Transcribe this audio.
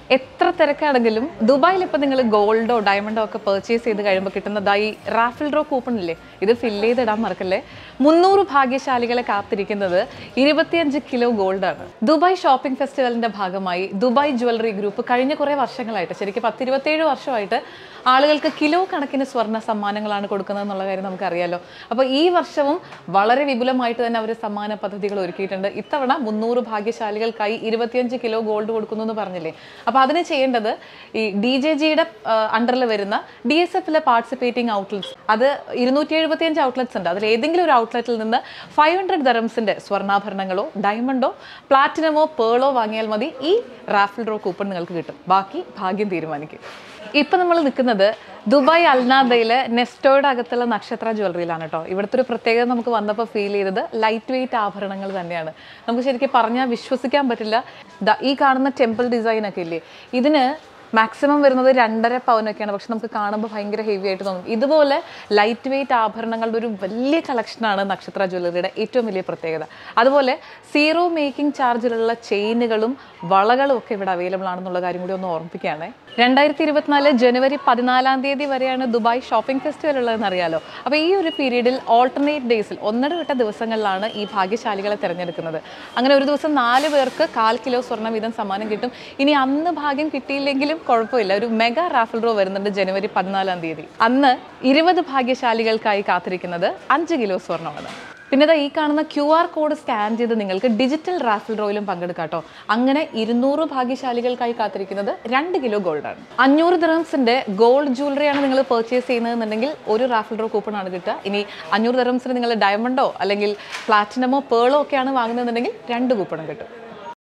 എത്ര തിരക്കാണെങ്കിലും ദുബായിൽ ഇപ്പോൾ നിങ്ങൾ ഗോൾഡോ ഡയമണ്ടോ ഒക്കെ പർച്ചേസ് ചെയ്ത് കഴിയുമ്പോൾ കിട്ടുന്നതായി റാഫിൽ ഡ്രോ കൂപ്പൺ ഇല്ലേ ഇത് ഫില്ല് ചെയ്തിടാൻ മറക്കല്ലേ മുന്നൂറ് ഭാഗ്യശാലികളെ കാത്തിരിക്കുന്നത് ഇരുപത്തിയഞ്ച് കിലോ ഗോൾഡാണ് ദുബായ് ഷോപ്പിംഗ് ഫെസ്റ്റിവലിന്റെ ഭാഗമായി ദുബായ് ജ്വല്ലറി ഗ്രൂപ്പ് കഴിഞ്ഞ കുറേ വർഷങ്ങളായിട്ട് ശരിക്കും പത്തിരുപത്തേഴ് വർഷമായിട്ട് ആളുകൾക്ക് കിലോ കണക്കിന് സ്വർണ്ണ സമ്മാനങ്ങളാണ് കൊടുക്കുന്നത് എന്നുള്ള കാര്യം നമുക്കറിയാലോ അപ്പോൾ ഈ വർഷവും വളരെ വിപുലമായിട്ട് തന്നെ അവർ സമ്മാന പദ്ധതികൾ ഒരുക്കിയിട്ടുണ്ട് ഇത്തവണ മുന്നൂറ് ഭാഗ്യശാലികൾക്കായി ഇരുപത്തിയഞ്ച് കിലോ ഗോൾഡ് കൊടുക്കുന്നു എന്ന് പറഞ്ഞില്ലേ അപ്പോൾ അതിന് ചെയ്യേണ്ടത് ഈ ഡി ജെ ജിയുടെ അണ്ടറിൽ വരുന്ന ഡി എസ് എഫിലെ പാർട്ടിസിപ്പേറ്റിംഗ് ഔട്ട്ലെറ്റ്സ് അത് ഇരുന്നൂറ്റി എഴുപത്തിയഞ്ച് ഔട്ട്ലെറ്റ്സ് ഉണ്ട് അതിൽ ഏതെങ്കിലും ഒരു ഔട്ട്ലെറ്റിൽ നിന്ന് ഫൈവ് ഹൺഡ്രഡ് ദറംസിൻ്റെ സ്വർണ്ണാഭരണങ്ങളോ ഡയമണ്ടോ പ്ലാറ്റിനമോ പേളോ വാങ്ങിയാൽ മതി ഈ റാഫിൽ ഡ്രോ കൂപ്പൺ നിങ്ങൾക്ക് കിട്ടും ബാക്കി ഭാഗ്യം തീരുമാനിക്കും ഇപ്പം നമ്മൾ നിൽക്കുന്നത് ദുബായ് അൽനാദയിലെ നെസ്റ്റോയുടെ അകത്തുള്ള നക്ഷത്ര ജ്വല്ലറിയിലാണ് കേട്ടോ ഇവിടുത്തെ ഒരു പ്രത്യേകത നമുക്ക് വന്നപ്പോൾ ഫീൽ ചെയ്തത് ലൈറ്റ് വെയിറ്റ് ആഭരണങ്ങൾ തന്നെയാണ് നമുക്ക് ശരിക്കും പറഞ്ഞാൽ വിശ്വസിക്കാൻ പറ്റില്ല ദാ ഈ കാണുന്ന ടെമ്പിൾ ഡിസൈൻ ഒക്കെ ഇല്ലേ ഇതിന് മാക്സിമം വരുന്നത് രണ്ടര പവനൊക്കെയാണ് പക്ഷെ നമുക്ക് കാണുമ്പോൾ ഭയങ്കര ഹെവി ആയിട്ട് തോന്നും ഇതുപോലെ ലൈറ്റ് വെയിറ്റ് ആഭരണങ്ങളുടെ ഒരു വലിയ കളക്ഷനാണ് നക്ഷത്ര ജ്വല്ലറിയുടെ ഏറ്റവും വലിയ പ്രത്യേകത അതുപോലെ സീറോ മേക്കിംഗ് ചാർജിലുള്ള ചെയിനുകളും വളകളും ഒക്കെ ഇവിടെ അവൈലബിൾ ആണെന്നുള്ള കാര്യം കൂടി ഒന്ന് ഓർമ്മിപ്പിക്കുകയാണ് രണ്ടായിരത്തി ഇരുപത്തിനാല് ജനുവരി പതിനാലാം തീയതി വരെയാണ് ദുബായ് ഷോപ്പിംഗ് ഫെസ്റ്റിവൽ ഉള്ളതെന്ന് അറിയാലോ അപ്പോൾ ഈ ഒരു പീരീഡിൽ ഓൾട്ടർനേറ്റ് ഡേയ്സിൽ ഒന്നിടവിട്ട ദിവസങ്ങളിലാണ് ഈ ഭാഗ്യശാലികളെ തിരഞ്ഞെടുക്കുന്നത് അങ്ങനെ ഒരു ദിവസം നാല് പേർക്ക് കാൽ കിലോ സ്വർണ്ണം വീതം സമ്മാനം കിട്ടും ഇനി അന്ന് ഭാഗ്യം കിട്ടിയില്ലെങ്കിലും കുഴപ്പമില്ല ഒരു മെഗാ റാഫിൾ ഡ്രോ വരുന്നുണ്ട് ജനുവരി പതിനാലാം തീയതി അന്ന് ഇരുപത് ഭാഗ്യശാലികൾക്കായി കാത്തിരിക്കുന്നത് അഞ്ച് കിലോ സ്വർണ്ണമാണ് പിന്നെ ദാ ഈ കാണുന്ന ക്യു ആർ കോഡ് സ്കാൻ ചെയ്ത് നിങ്ങൾക്ക് ഡിജിറ്റൽ റാഫിൽ ഡ്രോയിലും പങ്കെടുക്കാം കേട്ടോ അങ്ങനെ ഇരുന്നൂറ് ഭാഗ്യശാലികൾക്കായി കാത്തിരിക്കുന്നത് രണ്ട് കിലോ ഗോൾഡാണ് അഞ്ഞൂറ് ദിറംസിന്റെ ഗോൾഡ് ജ്വല്ലറിയാണ് നിങ്ങൾ പർച്ചേസ് ചെയ്യുന്നതെന്നുണ്ടെങ്കിൽ ഒരു റാഫിൽ ഡ്രോ കൂപ്പൺ ആണ് കിട്ടുക ഇനി അഞ്ഞൂറ് ദിറംസിന് നിങ്ങൾ ഡയമണ്ടോ അല്ലെങ്കിൽ പ്ലാറ്റിനമോ പേളോ ഒക്കെയാണ് വാങ്ങുന്നതെന്നുണ്ടെങ്കിൽ രണ്ട് കൂപ്പണും കിട്ടും